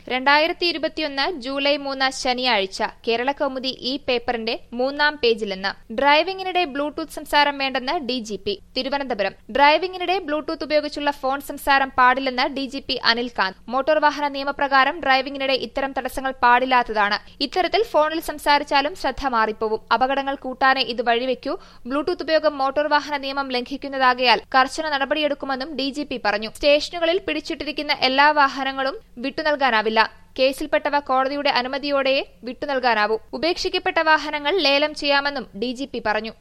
രണ്ടായിരത്തി ഇരുപത്തിയൊന്ന് ജൂലൈ മൂന്ന് ശനിയാഴ്ച കേരള കൗമുദി ഈ പേപ്പറിന്റെ മൂന്നാം പേജിൽ നിന്ന് ഡ്രൈവിംഗിനിടെ ബ്ലൂടൂത്ത് സംസാരം വേണ്ടെന്ന് ഡി ജി പി തിരുവനന്തപുരം ഡ്രൈവിംഗിനിടെ ബ്ലൂടൂത്ത് ഉപയോഗിച്ചുള്ള ഫോൺ സംസാരം പാടില്ലെന്ന് D G P Anil Kant motor വാഹന നിയമപ്രകാരം ഡ്രൈവിംഗിനിടെ ഇത്തരം തടസ്സങ്ങൾ പാടില്ലാത്തതാണ് ഇത്തരത്തിൽ ഫോണിൽ സംസാരിച്ചാലും ശ്രദ്ധ മാറിപ്പോവും അപകടങ്ങൾ കൂട്ടാനേ ഇത് വഴിവെക്കൂ ബ്ലൂടൂത്ത് ഉപയോഗം മോട്ടോർ വാഹന നിയമം ലംഘിക്കുന്നതാകയാൽ കർശന നടപടിയെടുക്കുമെന്നും ഡി ജി പി പറഞ്ഞു സ്റ്റേഷനുകളിൽ പിടിച്ചിട്ടിരിക്കുന്ന എല്ലാ വാഹനങ്ങളും വിട്ടുനൽകാനാവില്ല കേസിൽപ്പെട്ടവ കോടതിയുടെ അനുമതിയോടെയേ വിട്ടുനൽകാനാവൂ ഉപേക്ഷിക്കപ്പെട്ട വാഹനങ്ങൾ ലേലം ചെയ്യാമെന്നും ഡി പറഞ്ഞു